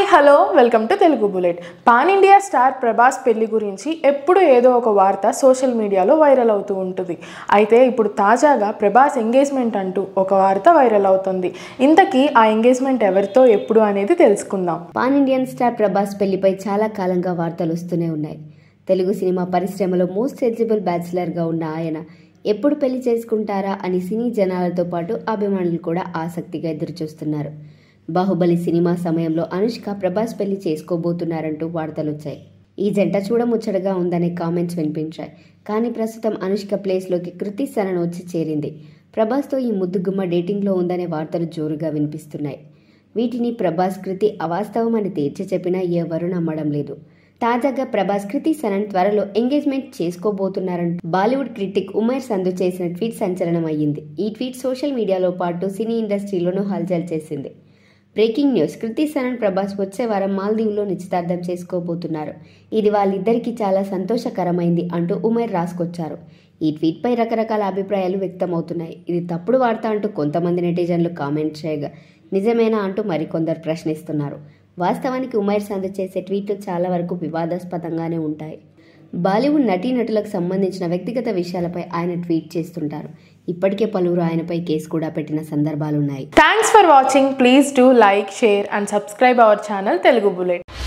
hello welcome to Telugu bullet pan India star Prabhas పెళ్లి గురించి ఎప్పుడు ఏదో ఒక వార్త సోషల్ మీడియాలో వైరల్ అవుతూ ఉంటుంది అయితే ఇప్పుడు తాజాగా ప్రభాస్ ఎంగేజ్మెంట్ అంటూ ఒక వార్త వైరల్ అవుతుంది ఇంతకీ ఆ ఎంగేజ్మెంట్ ఎవరితో ఎప్పుడు అనేది తెలుసుకుందాం పాన్ ఇండియన్ స్టార్ ప్రభాస్ పెళ్లిపై చాలా కాలంగా వార్తలు వస్తూనే ఉన్నాయి తెలుగు సినిమా పరిశ్రమలో మోస్ట్ ఎలిజిబుల్ బ్యాచిలర్గా ఉన్న ఆయన ఎప్పుడు పెళ్లి చేసుకుంటారా అని సినీ జనాలతో పాటు అభిమానులు కూడా ఆసక్తిగా ఎదురుచూస్తున్నారు బాహుబలి సినిమా సమయంలో అనుష్క ప్రభాస్ పెళ్లి చేసుకోబోతున్నారంటూ వార్తలు వచ్చాయి ఈ జంట చూడముచ్చటగా ఉందనే కామెంట్స్ వినిపించాయి కానీ ప్రస్తుతం అనుష్క ప్లేస్లోకి కృతి సనన్ వచ్చి చేరింది ప్రభాస్తో ఈ ముద్దుగుమ్మ డేటింగ్లో ఉందనే వార్తలు జోరుగా వినిపిస్తున్నాయి వీటిని ప్రభాస్ కృతి అవాస్తవమని తేల్చి చెప్పినా ఎవరూ నమ్మడం లేదు తాజాగా ప్రభాస్ కృతి సనన్ త్వరలో ఎంగేజ్మెంట్ చేసుకోబోతున్నారంటూ బాలీవుడ్ క్రిటిక్ ఉమేర్ సంధు చేసిన ట్వీట్ సంచలనం అయ్యింది ఈ ట్వీట్ సోషల్ మీడియాలో పాటు సినీ ఇండస్ట్రీలోనూ హల్చల్ చేసింది బ్రేకింగ్ న్యూస్ కృతి సనన్ ప్రభాస్ వచ్చే వారం మాల్దీవ్లో నిశ్చితార్థం చేసుకోబోతున్నారు ఇది వాళ్ళిద్దరికీ చాలా సంతోషకరమైంది అంటూ ఉమేర్ రాసుకొచ్చారు ఈ ట్వీట్పై రకరకాల అభిప్రాయాలు వ్యక్తమవుతున్నాయి ఇది తప్పుడు వార్త అంటూ కొంతమంది నెటిజన్లు కామెంట్ చేయగా నిజమేనా అంటూ మరికొందరు ప్రశ్నిస్తున్నారు వాస్తవానికి ఉమేర్ సంధు చేసే ట్వీట్లు చాలా వరకు వివాదాస్పదంగానే ఉంటాయి బాలీవుడ్ నటీనటులకు సంబంధించిన వ్యక్తిగత విషయాలపై ఆయన ట్వీట్ చేస్తుంటారు ఇప్పటికే పలువురు ఆయనపై కేసు కూడా పెట్టిన సందర్భాలున్నాయి thanks for watching please do like share and subscribe our channel Telugu bullet